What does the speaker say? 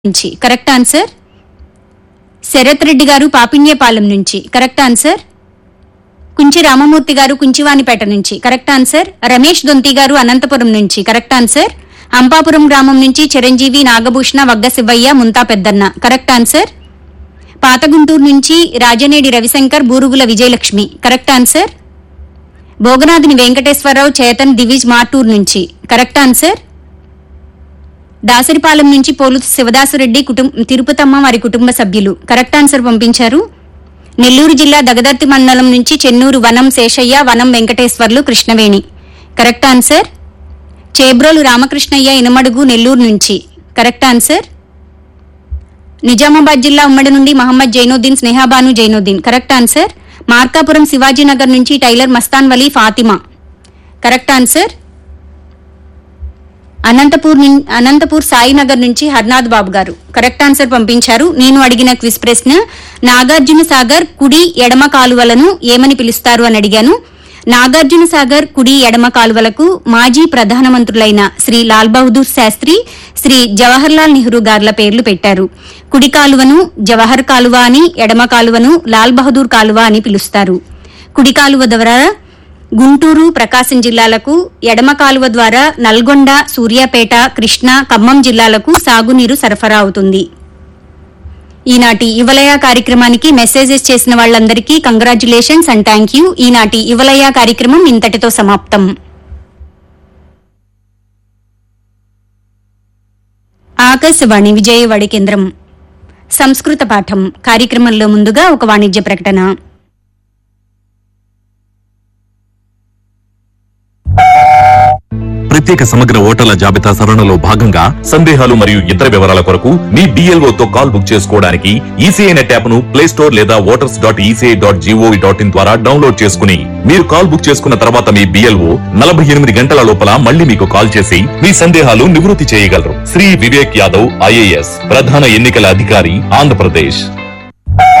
నుంచి correct answer Sarath Reddy గారు పాపిన్యపాలెం నుంచి కరెక్ట్ ఆన్సర్ కుంచి రామమూర్తి గారు కుంచివానిపేట నుంచి కరెక్ట్ ఆన్సర్ రమేష్ దొంతి గారు అనంతపురం నుంచి కరెక్ట్ ఆన్సర్ అంపాపురం గ్రామం నుంచి చిరంజీవి నాగభూషణ వగ్గ శివయ్య ముంతా పెద్దన్న కరెక్ట్ ఆన్సర్ పాత గుంటూరు నుంచి రాజనేడి రవిశంకర్ బూరుగుల విజయలక్ష్మి కరెక్ట్ ఆన్సర్ భోగనాథుని వెంకటేశ్వరరావు చేతన్ దివిజ్ మార్టూర్ నుంచి కరెక్ట్ ఆన్సర్ దాసరిపాలెం నుంచి పోలు శివదాసురెడ్డి కుటుంబ తిరుపతమ్మ వారి కుటుంబ సభ్యులు కరెక్ట్ ఆన్సర్ పంపించారు నెల్లూరు జిల్లా దగదర్తి మండలం నుంచి చెన్నూరు వనం శేషయ్య వనం వెంకటేశ్వర్లు కృష్ణవేణి కరెక్ట్ ఆన్సర్ చేబ్రోలు రామకృష్ణయ్య ఇనమడుగు నెల్లూరు నుంచి కరెక్ట్ ఆన్సర్ నిజామాబాద్ జిల్లా ఉమ్మడి నుండి మహమ్మద్ జైనుద్దీన్ స్నేహాబాను జైనుద్దీన్ కరెక్ట్ ఆన్సర్ మార్కాపురం శివాజీనగర్ నుంచి tailor Mastan Vali Fatima correct answer Anantapur నిన్- అనంతపూర్ సాయినగర్ నుంచి హర్నాథ్ బాబు గారు కరెక్ట్ ఆన్సర్ పంపించారు నేను అడిగిన క్విజ్ ప్రశ్న నాగార్జున సాగర్ కుడి ఎడమ కాలువలను ఏమని పిలుస్తారు అని అడిగాను నాగార్జున సాగర్ కుడి ఎడమ కాలువలకు మాజీ ప్రధానమంత్రులైన శ్రీ లాల్ బహదూర్ శాస్త్రి శ్రీ జవహర్లాల్ నెహ్రూ గార్ల పేర్లు పెట్టారు కుడి కాలువను జవహర్ కాలువ అని ఎడమ కాలువను లాల్ బహదూర్ కాలువ అని పిలుస్తారు కుడి కాలువ ద్వారా గుంటూరు ప్రకాశం జిల్లాలకు ఎడమ కాలువ ద్వారా నల్గొండ సూర్యాపేట కృష్ణా ఖమ్మం జిల్లాలకు సాగునీరు సరఫరా అవుతుంది ఈనాటి యువలయ కార్యక్రమానికి మెసేజెస్ చేసిన వాళ్ళందరికీ కంగ్రాచులేషన్స్ అండ్ థ్యాంక్ యూ ఈనాటి యువలయ కార్యక్రమం ఇంతటితో సమాప్తం ఆకాశవాణి విజయవాడ కేంద్రం సంస్కృత పాఠం కార్యక్రమంలో ముందుగా ఒక వాణిజ్య ప్రకటన ప్రత్యేక సమగ్ర ఓటర్ల జాబితా సవరణలో భాగంగా సందేహాలు మరియు ఇతర వివరాల కొరకు మీ BLO తో కాల్ బుక్ చేసుకోవడానికి ఈసీఐ నెట్ యాప్ ను ప్లే స్టోర్ లేదా voters dot ECI dot GOV dot in ద్వారా డౌన్లోడ్ చేసుకుని మీరు కాల్ బుక్ చేసుకున్న తర్వాత మీ బిఎల్ఓ నలభై ఎనిమిది గంటల లోపల మళ్ళీ మీకు కాల్ చేసి మీ సందేహాలు నివృత్తి చేయగలరు శ్రీ వివేక్ యాదవ్ ఐఏఎస్ ప్రధాన ఎన్నికల అధికారి ఆంధ్రప్రదేశ్